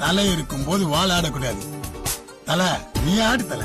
தலை இருக்கும் போது வால் ஆடக்கூடாது தலை நீ ஆடு தலை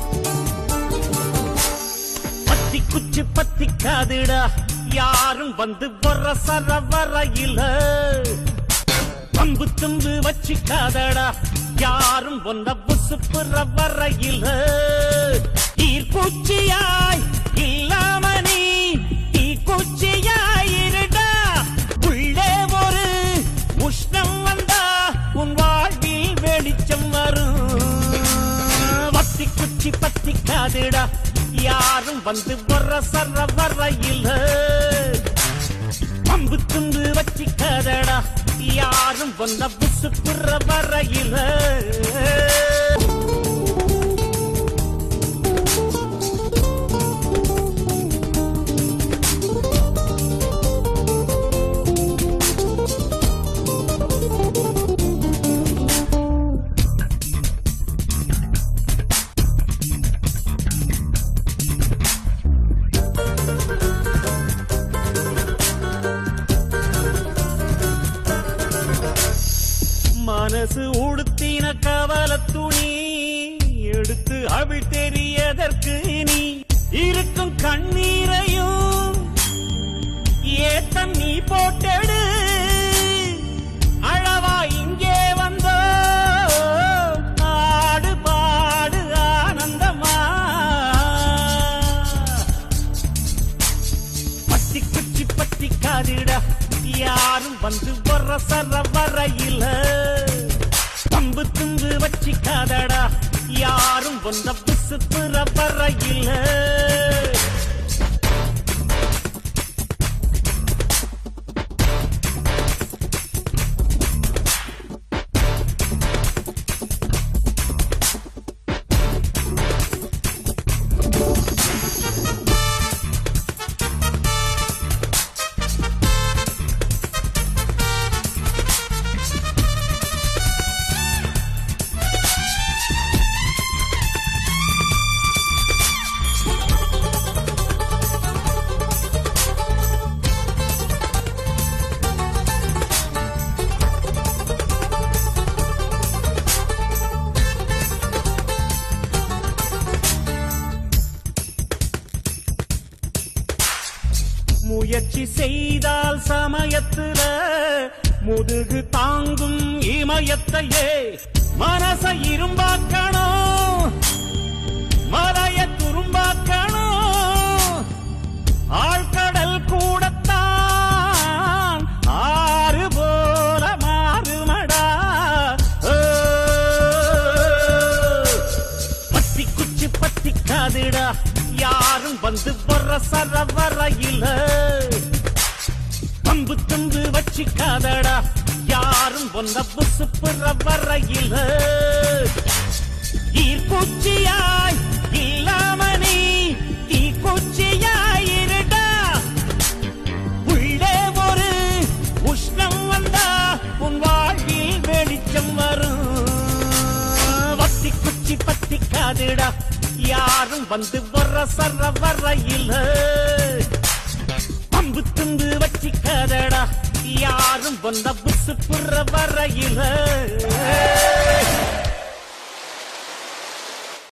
பத்தி குச்சி பத்தி காதுடா யாரும் வந்து வர சர வரையில பம்பு தும்பு வச்சுக்காதடா யாரும் ஒன்ன புசுப்புற வரையில ஈர்ப்பூச்சியாய் இல்லாம நீ தீக்குச்சியாய் இருடா உள்ளே ஒரு உஷ்ணம் வந்தா உன் வாழ்வில் வெளிச்சம் வரும் வத்தி குச்சி பத்தி காதுடா யாரும் வந்து வர சர வரையில பம்பு துண்டு வச்சிக்காதடா யாரும் வந்த புசு புற வரையில மனசு உடுத்தின கவல துணி எடுத்து அவிழ் தெரியதற்கு நீ இருக்கும் கண்ணீரையும் ஏத்தம் நீ போட்டெடு அழவா இங்கே வந்தோ ஆடு பாடு ஆனந்தமா பத்தி குச்சி பத்தி காதிடா யாரும் வந்து வர சர வரையில பம்பு தும்பு வச்சிக்காதடா யாரும் வந்த புசு புற வரையில முயற்சி செய்தால் சமயத்துல முதுகு தாங்கும் இமயத்தையே மனச இரும்பாக்கணும் மலைய துரும்பாக்கணும் ஆழ்கடல் கூடத்தான் ஆறு போல மாறுமடா ஓ. பத்தி குச்சி பத்தி காதுடா யாரும் வந்து வர சர வரையில பம்பு துண்டு வச்சிக்காதடா யாரும் ஒன்ன புசு புற வரையில ஈர்ப்பூச்சியாய் இல்லாம நீ தீக்குச்சியாய் இருடா உள்ளே ஒரு உஷ்ணம் வந்தா உன் வாழ்வில் வெளிச்சம் வரும் வத்தி குச்சி பத்தி காதுடா யாரும் வந்து வர சர வரையில பம்பு துண்டு வச்சிக்காதடா யாரும் வந்த புசு புற வரையில